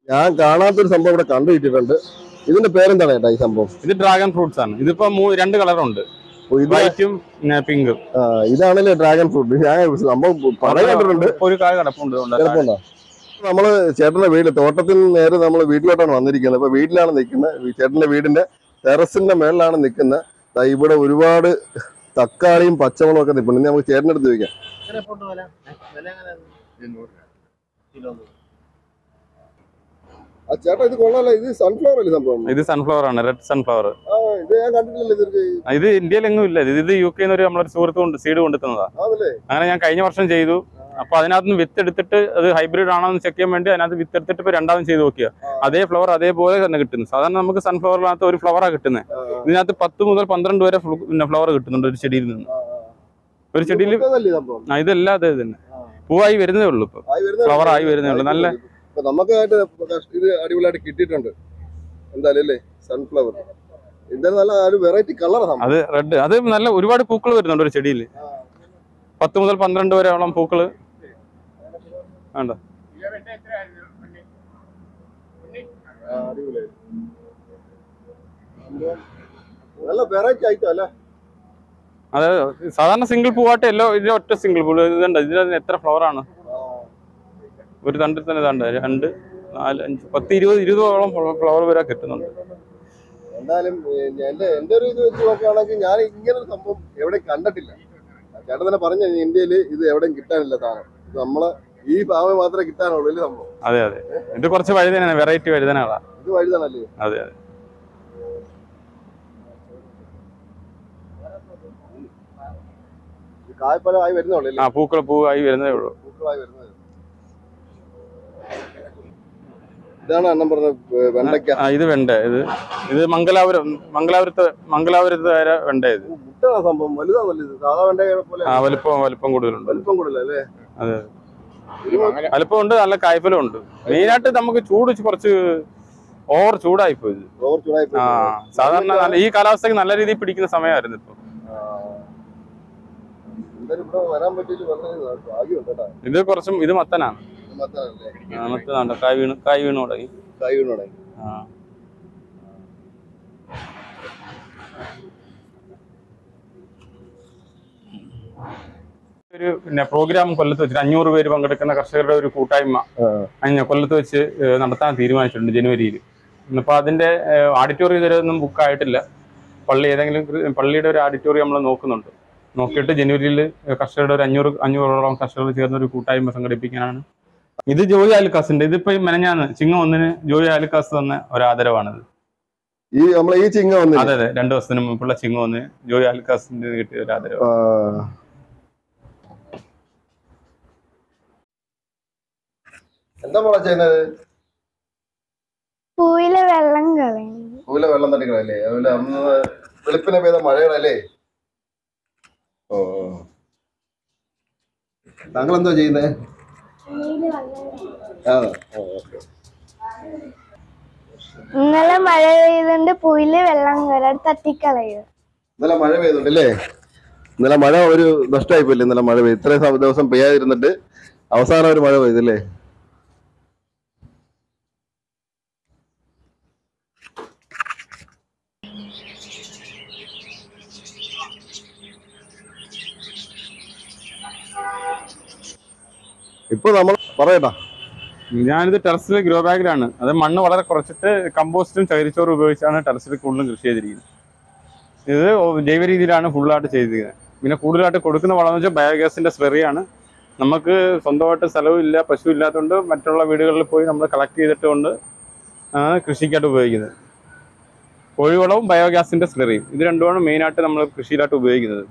ഞാൻ കാണാത്തൊരു സംഭവം ഇവിടെ കണ്ടുകിട്ടിട്ടുണ്ട് ഇതിന്റെ പേരെന്താണ് ചേട്ടാ ഈ സംഭവം ഇത് ഡ്രാഗൺ ഫ്രൂട്ട്സ് ആണ് ഇതിപ്പോ മൂ- രണ്ട് കളറുണ്ട് ഓ, ഇത് വൈറ്റും പിങ്കും ആ, ഇതാണല്ലേ ഡ്രാഗൺ ഫ്രൂട്ട് ഞാൻ സംഭവം പറയാൻ കണ്ടിട്ടുണ്ട് ഒരു കായ കിടപ്പുണ്ട് ഇതുകൊണ്ട്. ചിലപ്പോണ്ടോ നമ്മള് ചേട്ടന്റെ വീട് തോട്ടത്തിൽ നിന്ന് നേരെ നമ്മൾ വീട്ടിലോട്ടാണ് വന്നിരിക്കുന്നത് അപ്പൊ വീട്ടിലാണ് നിൽക്കുന്നത് ചേട്ടന്റെ വീടിന്റെ ടെറസിന്റെ മേളിലാണ് നിൽക്കുന്നത് ദാ ഇവിടെ ഒരുപാട് തക്കാളിയും പച്ചമുളകും ഒക്കെ നിൽപ്പുണ്ട് ഇനി നമുക്ക് ചേട്ടൻ്റെ അടുത്ത് ചോദിക്കാം ആ ചേട്ടാ ഇത് കൊള്ളാലോ ഇത് സൺഫ്ലവർ അല്ലേ സംഭവം ഇത് സൺഫ്ലവർ ആണ് റെഡ് സൺഫ്ലവർ ആ ഇത് ഞാൻ കണ്ടിട്ടില്ലല്ലോ ഇതൊരു ഇത് ഇന്ത്യയിലെങ്ങും ഇല്ല ഇത് ഇത് യു കെ ഒരു നമ്മളൊരു സുഹൃത്ത് കൊണ്ട് സീഡ് കൊണ്ടുത്തന്നതാ ആണല്ലേ അങ്ങനെ ഞാൻ കഴിഞ്ഞ വർഷം ചെയ്തു അപ്പൊ അതിനകത്ത് നിന്ന് വിത്ത് എടുത്തിട്ട് അത് ഹൈബ്രിഡ് ആണോ എന്ന് ചെക്ക് ചെയ്യാൻ വേണ്ടി അതിനകത്ത് വിത്ത് എടുത്തിട്ട് ഇപ്പൊ രണ്ടാമതും ചെയ്ത് നോക്കിയ അതേ ഫ്ലവർ അതേപോലെ തന്നെ കിട്ടുന്നു സാധാരണ നമുക്ക് സൺഫ്ലവറിനകത്ത് ഒരു ഫ്ലവറാ കിട്ടുന്നത് ഇതിനകത്ത് പത്ത് മുതൽ പന്ത്രണ്ട് വരെ ഫ്ലു- പിന്നെ ഫ്ലവർ കിട്ടുന്നുണ്ട് ഒരു ചെടിയിൽ നിന്ന് ഒരു ചെടിയിൽ ഇതൊക്കെയല്ലേ സംഭവം ആ, ഇതെല്ലാം അതേ തന്നെ പൂവായി വരുന്നേ ഉള്ളൂ ഇപ്പൊ ആയി വരുന്നേ ഫ്ലവർ ഉള്ളൂ. ആയി വരുന്നേ ഉള്ളൂ നല്ല ഇപ്പൊ നമുക്കായിട്ട് ഇത് അടിപൊളിയായിട്ട് കിട്ടിയിട്ടുണ്ട് എന്തായാലും അല്ലേ സൺഫ്ലവർ എന്തായാലും നല്ല ഒരു വെറൈറ്റി കളറാണ് അത് റെഡ് അത് നല്ല ഒരുപാട് പൂക്കൾ വരുന്നുണ്ട് ഒരു ചെടിയിൽ പത്ത് മുതൽ പന്ത്രണ്ട് വരെയോളം പൂക്കള് വേണ്ട നല്ല വെറൈറ്റി ഐറ്റം അല്ലേ അത് സാധാരണ സിംഗിൾ പൂവായിട്ട് എല്ലോ ഇതിന്റെ ഒറ്റ സിംഗിൾ പൂ ഇതുണ്ട് ഇതിന് എത്ര ഫ്ലവർ ആണ് ഒരു തണ്ടിൽ തന്നെ ഇതാണ്ട് രണ്ട് നാല് അഞ്ച് പത്ത് ഇരുപത് ഇരുപതോളം ഫ്ലവർ വരെ കിട്ടുന്നുണ്ട് എന്തായാലും ഏ, എന്റെ എന്റെ ഒരു ഇത് വെച്ച് നോക്കുകയാണെങ്കിൽ ഞാൻ ഇങ്ങനെ ഒരു സംഭവം എവിടെ കണ്ടിട്ടില്ല ചേട്ടൻ തന്നെ പറഞ്ഞു ഇന്ത്യയിൽ ഇത് എവിടെയും കിട്ടാനില്ല സാധനം ഇത് നമ്മളെ ഈ ഭാഗം മാത്രമേ കിട്ടാനുള്ളൂ വലിയ സംഭവം അതെ അതെ ഇത് കുറച്ച് വഴുതനാണ് വെറൈറ്റി വഴുതനകളാ ഇത് വലുതാണല്ലേ അതെ അതെ ഇത് കായ്ഫലമായി വരുന്നുള്ളൂ ആ പൂക്കൾ പൂവായി വരുന്നതേ ഉള്ളൂ പൂക്കളായി വരുന്നത് ഇതാണ് അണ്ണൻ പറഞ്ഞ ഏ, വെണ്ടയ്ക്ക ആ ഇത് വെണ്ട ഇത് ഇത് മംഗലാപുരം മംഗലാപുരത്ത് മംഗലാപുരത്ത് വരെ വെണ്ട ഇത് മുട്ടാണ് സംഭവം വലുതാണല്ലോ ഇത് സാധാ വെണ്ടയുടെ പോലെ ആ വലിപ്പം വലിപ്പം കൂടുതലുണ്ട് വലിപ്പം കൂടുതലല്ലേ അല്ലേ അതെ ഒരു വലിപ്പം ഉണ്ട് നല്ല കായ്ഫലം ഉണ്ട് മെയിനായിട്ട് നമുക്ക് ചൂട് കുറച്ച് ഓവർ ചൂടായി പോയി ഇത്. ഓവർ ചൂടായി ആ സാധാരണ നല്ല ഈ കാലാവസ്ഥയ്ക്ക് നല്ല രീതിയിൽ പിടിക്കുന്ന സമയമായിരുന്നു ഇപ്പൊ എന്തായാലും ഇവിടെ വരാൻ പറ്റിയിട്ട് വളരെ ഭാഗ്യമുണ്ട് കേട്ടോ ഇത് കുറച്ചും ഇത് മത്തനാണ് ഇത് മാത്രമല്ലേ ആ, മത്തനാണ് കായ് വീണ് കായ് വീണ് തുടങ്ങി കായ് വീണോടെ ആ ഒരു പിന്നെ പ്രോഗ്രാം കൊല്ലത്ത് വെച്ചിട്ട് അഞ്ഞൂറ് പേര് പങ്കെടുക്കുന്ന കർഷകരുടെ ഒരു കൂട്ടായ്മ അതിന് കൊല്ലത്ത് വെച്ച് ഏഹ്, നടത്താൻ തീരുമാനിച്ചിട്ടുണ്ട് ജനുവരിയിൽ അപ്പോൾ അതിന്റെ ഓഡിറ്റോറിയം ഇതുവരെ ഒന്നും ബുക്ക് ആയിട്ടില്ല പള്ളി ഏതെങ്കിലും കൃ- പള്ളിയുടെ ഒരു ഓഡിറ്റോറിയം നമ്മൾ നോക്കുന്നുണ്ട് നോക്കിയിട്ട് ജനുവരിയിൽ കർഷകരുടെ ഒരു അഞ്ഞൂറ് അഞ്ഞൂറോളം കർഷകർ ചേർന്ന ഒരു കൂട്ടായ്മ സംഘടിപ്പിക്കാനാണ് ഇത് ജോയി ആലുക്കാസിന്റെ ഇതിപ്പോ ഈ മെനഞ്ഞാന്ന് ചിങ്ങം ഒന്നിന് ജോയി ആലുക്കാസ് തന്ന ഒരു ആദരവാണിത് ഈ നമ്മളെ ഈ ചിങ്ങ വന്നില്ല അതെ അതെ രണ്ടു ദിവസത്തിന് മുമ്പുള്ള ചിങ്ങം ഒന്നിന് ജോയി ആലുക്കാസിന്റെ കിട്ടിയ ഒരു ആദരവ് എന്താ മോളെ ചെയ്യുന്നത് പൂവിലെ വെള്ളം കളയുന്നു പൂല വെള്ളം തട്ടിക്കണല്ലേ അതുപോലെ അന്ന് വെളുപ്പിനെ പെയ്ത മഴകളല്ലേ ഓ താങ്കൾ എന്താ ചെയ്യുന്നത് ആ ഓ, ഓക്കേ. ഇന്നലെ മഴ പെയ്തുകൊണ്ട് പൂവില് വെള്ളം കയറി തട്ടിക്കളയുക ഇന്നലെ മഴ പെയ്തുണ്ടല്ലേ ഇന്നലെ മഴ ഒരു നഷ്ടമായി പോയില്ലേ ഇന്നലെ മഴ പെയ്ത് ഇത്രയും സമ- ദിവസം പെയ്യാതിരുന്നിട്ട് അവസാനം ഒരു മഴ പെയ്തല്ലേ ഇപ്പൊ നമ്മൾ പറയട്ടാ ഞാനിത് ടെറസിൽ ഗ്രോ ബാഗിലാണ് അത് മണ്ണ് വളരെ കുറച്ചിട്ട് കമ്പോസ്റ്റും ചകിരിച്ചോറും ഉപയോഗിച്ചാണ് ടെറസിൽ കൂടുതലും കൃഷി ചെയ്തിരിക്കുന്നത് ഇത് ജൈവ രീതിയിലാണ് ഫുള്ളായിട്ട് ചെയ്തിരിക്കുന്നത് പിന്നെ കൂടുതലായിട്ട് കൊടുക്കുന്ന വളം എന്ന് വെച്ചാൽ ബയോഗ്യാസിന്റെ സ്പെറിയാണ് നമുക്ക് സ്വന്തമായിട്ട് സ്ഥലവും ഇല്ല പശു ഇല്ലാത്തതുകൊണ്ട് മറ്റുള്ള വീടുകളിൽ പോയി നമ്മൾ കളക്ട് ചെയ്തിട്ട് കൊണ്ട് ആണ് കൃഷിക്കായിട്ട് ഉപയോഗിക്കുന്നത് കോഴിവളവും ബയോഗ്യാസിന്റെ സ്പെറിയും ഇത് രണ്ടുമാണ് മെയിനായിട്ട് നമ്മൾ കൃഷിയിലായിട്ട് ഉപയോഗിക്കുന്നത്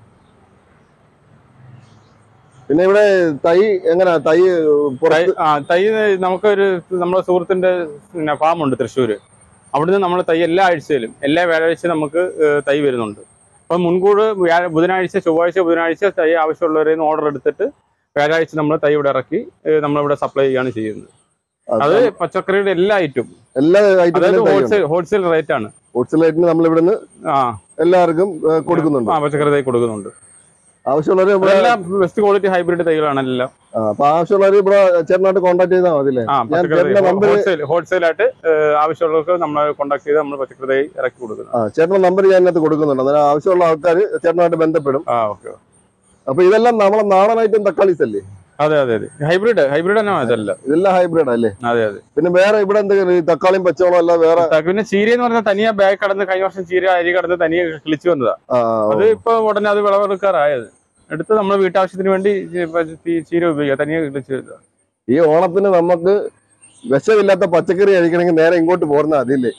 പിന്നെ ഇവിടെ തൈ എങ്ങനാ തൈ തൈ പുറത്ത് ആ തൈ നമുക്കൊരു നമ്മുടെ സുഹൃത്തിന്റെ പിന്നെ ഫാമുണ്ട് തൃശ്ശൂര് അവിടുന്ന് നമ്മൾ തൈ എല്ലാ ആഴ്ചയിലും എല്ലാ വ്യാഴാഴ്ചയും നമുക്ക് ഏഹ്, തൈ വരുന്നുണ്ട് അപ്പം മുൻകൂർ വ്യാഴ ബുധനാഴ്ച ചൊവ്വാഴ്ച ബുധനാഴ്ച തൈ ആവശ്യമുള്ളവരെ ഓർഡർ എടുത്തിട്ട് വ്യാഴാഴ്ച നമ്മൾ തൈ ഇവിടെ ഇറക്കി ഏഹ്, നമ്മളിവിടെ സപ്ലൈ ചെയ്യാണ് ചെയ്യുന്നത് അത് പച്ചക്കറിയുടെ എല്ലാ ഐറ്റും എല്ലാ അതായത് ഐറ്റത്തിലും ഹോൾസെയിൽ ഹോൾസെയിൽ റേറ്റ് ആണ് ഹോൾസെയിലായിട്ട് നമ്മൾ ഇവിടുന്ന് ആ എല്ലാവർക്കും ഏ, കൊടുക്കുന്നുണ്ട് ആ പച്ചക്കറി തൈ കൊടുക്കുന്നുണ്ട് ആവശ്യമുള്ളവർ ഇവിടെ എല്ലാം ബെസ്റ്റ് ക്വാളിറ്റി ഹൈബ്രിഡ് തൈകളാണ് എല്ലാം ആ, അപ്പൊ ആവശ്യമുള്ളവർ ഇവിടെ ചേട്ടനായിട്ട് കോൺടാക്ട് ചെയ്താൽ മതി അല്ലേ ആ ഞാൻ പച്ചക്കറി ചേട്ടന്റെ നമ്പർ ഹോൾസെയിൽ ഹോൾസെയിൽ ആയിട്ട് ഏഹ്, ആവശ്യമുള്ളവർക്ക് നമ്മളെ കോൺടാക്ട് ചെയ്ത് നമ്മൾ പച്ചക്കറി തൈ ഇറക്കി കൊടുക്കുന്നത് ആ ചേട്ടന്റെ നമ്പർ ഞാൻ ഇതിനകത്ത് കൊടുക്കുന്നുണ്ട് അന്നേരം ആവശ്യമുള്ള ആൾക്കാർ ചേട്ടനായിട്ട് ബന്ധപ്പെടും ആ ഓക്കെ അപ്പൊ ഇതെല്ലാം നമ്മളെ നാടനായിട്ടും തക്കാളീസ് അല്ലേ അതെ അതെ അതെ ഹൈബ്രിഡ് ഹൈബ്രിഡ് തന്നെ ഇതല്ല ഇതെല്ലാം ഹൈബ്രിഡ് അല്ലേ അതെ അതെ പിന്നെ വേറെ ഇവിടെ എന്തെങ്കിലും ഈ തക്കാളിയും പച്ചവളം അല്ല വേറെ ത- പിന്നെ ചീര എന്ന് പറഞ്ഞാൽ തനിയെ ബാഗ് കടന്ന് കഴിഞ്ഞ വർഷം ചീര അരി കടന്ന് തനിയെ കിളിച്ചു വന്നതാ ആ, അത് ഇപ്പൊ ഉടനെ അത് വിളവെടുക്കാറായത് എടുത്ത് നമ്മൾ വീട്ടാവശ്യത്തിന് വേണ്ടി ചീ- പ- ചീ- ചീര ഉപയോഗിക്കുക തനിയെ കിളിച്ചു വരുന്നത് ഈ ഓണത്തിന് നമുക്ക് വിഷമില്ലാത്ത പച്ചക്കറി കഴിക്കണമെങ്കിൽ നേരെ ഇങ്ങോട്ട് പോരുന്ന അതില്ലേ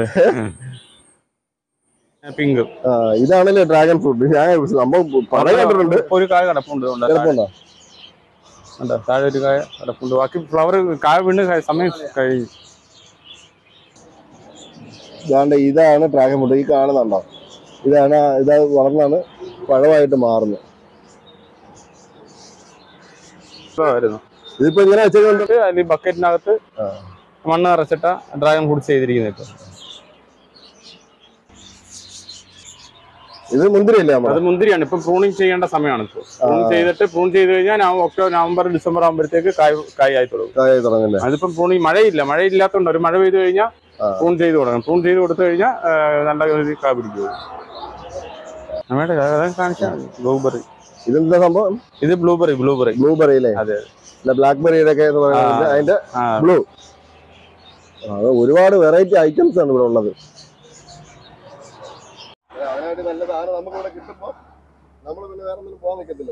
പിങ്ക് ആ, ഇതാണല്ലേ ഡ്രാഗൺ ഫ്രൂട്ട് ഞാൻ നമ്മൾ പറയാൻ കേട്ടിട്ടുണ്ട് ഇപ്പൊ ഒരു കായ കിടപ്പുണ്ട് അതുകൊണ്ട് താഴെ- ചിലപ്പോ കണ്ടോ? താഴെ ഒരു കായ കിടപ്പുണ്ട് ബാക്കി ഫ്ലവർ കായ വീണ് ക- സമയം കഴിഞ്ഞു ഇതാണ്ട് ഇതാണ് ഡ്രാഗൺ ഫ്രൂട്ട് ഈ കാണുന്നുണ്ടോ ഇതാണ് ആ- ഇത് വളർന്നാണ് പഴമായിട്ട് മാറുന്നത് ആയിരുന്നു ഇതിപ്പോ ഇങ്ങനെ വെച്ചുകൊണ്ട് അതിൽ ബക്കറ്റിനകത്ത് ആ. മണ്ണ് നിറച്ചിട്ട ഡ്രാഗൺ ഫ്രൂട്ട് ചെയ്തിരിക്കുന്നത് ഇപ്പൊ ഇത് മുന്തിരിയല്ലേ അത് നമ്മള് മുന്തിരിയാണ് ഇപ്പൊ പ്രൂണിങ് ചെയ്യേണ്ട സമയമാണ് ഇപ്പോൾ പ്രൂൺ ചെയ്തിട്ട് പ്രൂൺ ചെയ്ത് കഴിഞ്ഞാൽ നവ- ഒക്ടോബർ നവംബർ ഡിസംബർ ആകുമ്പോഴത്തേക്ക് കായ് കായായി തുടങ്ങും കായ തുടങ്ങല്ലേ അതിപ്പം പ്രൂണിങ് മഴയില്ല മഴയില്ലാത്തതുകൊണ്ട് ഒരു മഴ പെയ്ത് കഴിഞ്ഞാൽ ആ. പ്രൂൺ ചെയ്ത് തുടങ്ങും പ്രൂൺ ചെയ്ത് കൊടുത്തു കഴിഞ്ഞാൽ നല്ല രീതിയിൽ കാ പിടിക്കും നമ്മുടെ കാണിച്ചാൽ ബ്ലൂബെറി ഇതെന്താ സംഭവം ഇത് ബ്ലൂബെറി ബ്ലൂബെറി ബ്ലൂബെറി അല്ലേ അതെ. അല്ല ബ്ലാക്ക്ബെറിയുടെ ഒക്കെ എന്ന് പറയുന്നത് ആ. അതിന്റെ ആ ബ്ലൂ അത് ഒരുപാട് വെറൈറ്റി ഐറ്റംസ് ആണ് ഇവിടെ ഉള്ളത് നല്ല സാധനം നമുക്ക് ഇവിടെ കിട്ടുമ്പോ നമ്മൾ പിന്നെ വേറെ ഒന്നും പോകാൻ നിൽക്കത്തില്ല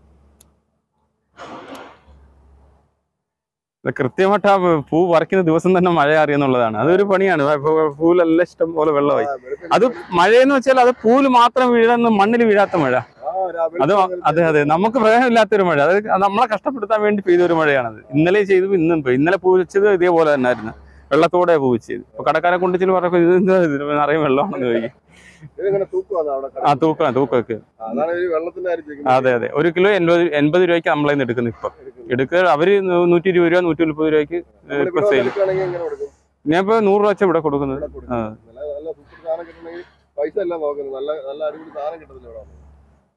ഇത് കൃത്യമായിട്ട് ആ പൂ പറിക്കുന്ന ദിവസം തന്നെ മഴ അറിയുന്നുള്ളതാണ് അതൊരു പണിയാണ് ഇപ്പൊ പൂലെല്ലാം ഇഷ്ടം പോലെ വെള്ളമായി അത് മഴയെന്ന് വെച്ചാൽ അത് പൂല് മാത്രം വീഴുന്ന മണ്ണിൽ വീഴാത്ത മഴ അത് അതെ അതെ നമുക്ക് പ്രയോജനമില്ലാത്തൊരു മഴ അത് നമ്മളെ കഷ്ടപ്പെടുത്താൻ വേണ്ടി പെയ്ത ഒരു മഴയാണത് ഇന്നലെ ചെയ്തു ഇന്നും പെയ്തു ഇന്നലെ പൂവിച്ചത് ഇതേപോലെ തന്നെയായിരുന്നു വെള്ളത്തോടെ പൂവിച്ചത് ഇപ്പൊ കടക്കാരെ കൊണ്ട് ചില പറഞ്ഞു ഇത് എന്താ ഇത് നിറയെ വെള്ളമാണെന്ന് ചോദിക്കും ഇതിങ്ങനെ തൂക്കുവാണ് അവിടെ ആ തൂക്കം തൂക്കമൊക്കെ അതാണ് ഈ വെള്ളത്തിന്റെ കാര്യം അതെ അതെ ഒരു കിലോ എൺപത് എൺപത് രൂപയ്ക്ക് നമ്മളെ നിന്ന് എടുക്കുന്നത് ഇപ്പൊ എടുക്കുക അവര് നൂറ്റി ഇരുപത് രൂപ നൂറ്റി മുപ്പത് രൂപയ്ക്ക് ഇപ്പൊ സെയിൽ ഇങ്ങനെ കൊടുക്കും ഞാൻ ഇപ്പൊ നൂറ് രൂപ വെച്ചാ ഇവിടെ കൊടുക്കുന്നത് ഇവിടെ കൊടുക്കും. ആ. നല്ല നല്ല സൂപ്പർ സാധനം കിട്ടണമെങ്കിൽ പൈസ എല്ലാം നോക്കുന്നത് നല്ല നല്ല അടിപൊളി സാധനം കിട്ടത്തില്ല ഇവിടെ വന്ന്.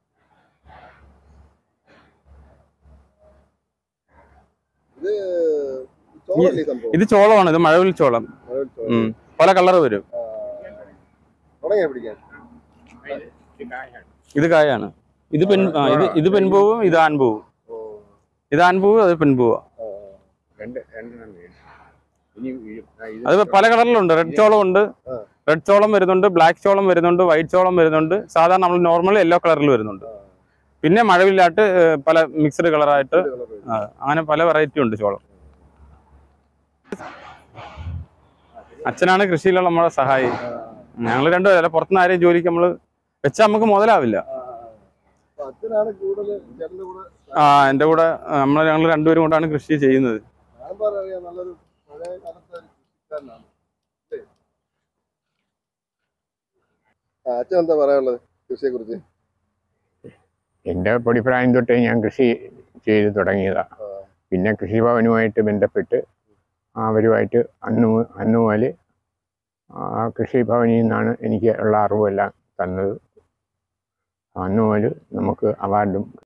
ഇത് ചോറല്ലേ ഈ സംഭവം ഇത് ചോളമാണ് ഇത് മഴവിൽ ചോളം അതൊരു ചോറ്. ഉം. പല കളർ വരും തുടങ്ങിയ പിടിക്കാൻ ഇത് കായാണ് ഇത് പെൺ ആ, ഇത് ഇത് പെൺപൂവും ഇത് ആൺപൂവും ഓ ഇത് ആൺപൂവ് അത് പെൺപൂവാ ആ. രണ്ട് രണ്ടെണ്ണം വീഴും. ഇനി വീഴും. ആ, ഇത് അത് പല കളറിലുണ്ട് റെഡ് ചോളം ഉണ്ട് ആ. റെഡ് ചോളം വരുന്നുണ്ട് ബ്ലാക്ക് ചോളം വരുന്നുണ്ട് വൈറ്റ് ചോളം വരുന്നുണ്ട് സാധാരണ നമ്മൾ നോർമൽ യെല്ലോ കളറിൽ വരുന്നുണ്ട് പിന്നെ മഴവില്ലാട്ട് ഏഹ്, പല മിക്സ്ഡ് കളറായിട്ട് ഇത് colour വരും. ആ, അങ്ങനെ പല വെറൈറ്റി ഉണ്ട് ചോളം അച്ഛനാണ് കൃഷിയിലുള്ള നമ്മളെ സഹായി ഞങ്ങൾ രണ്ടുപേരും അല്ല പുറത്തുനിന്ന് ആരെയും ജോലിക്ക് നമ്മൾ വെച്ചാൽ നമുക്ക് മുതലാവില്ല അപ്പൊ അച്ഛനാണ് കൂടുതൽ ചേട്ടന്റെ കൂടെ ആ എൻ്റെ കൂടെ നമ്മൾ ഞങ്ങൾ രണ്ടുപേരും കൊണ്ടാണ് കൃഷി ചെയ്യുന്നത് ഞാൻ പറയാം നല്ലൊരു പഴയ കാലത്തെ ഒരു കൃഷിക്കാരനാണ് അല്ലേ? ആ, അച്ഛൻ എന്താ പറയാനുള്ളത് കൃഷിയെ കുറിച്ച് എൻ്റെ പൊടിപ്രായം തൊട്ടേ ഞാൻ കൃഷി ചെയ്ത് തുടങ്ങിയതാണ് പിന്നെ കൃഷിഭവനുമായിട്ട് ബന്ധപ്പെട്ട് അവരുമായിട്ട് അന്ന് മു- അന്ന് മുതൽ ആ കൃഷിഭവനിൽ നിന്നാണ് എനിക്ക് ഉള്ള അറിവെല്ലാം തന്നത് അന്ന് മുതൽ നമുക്ക് അവാർഡും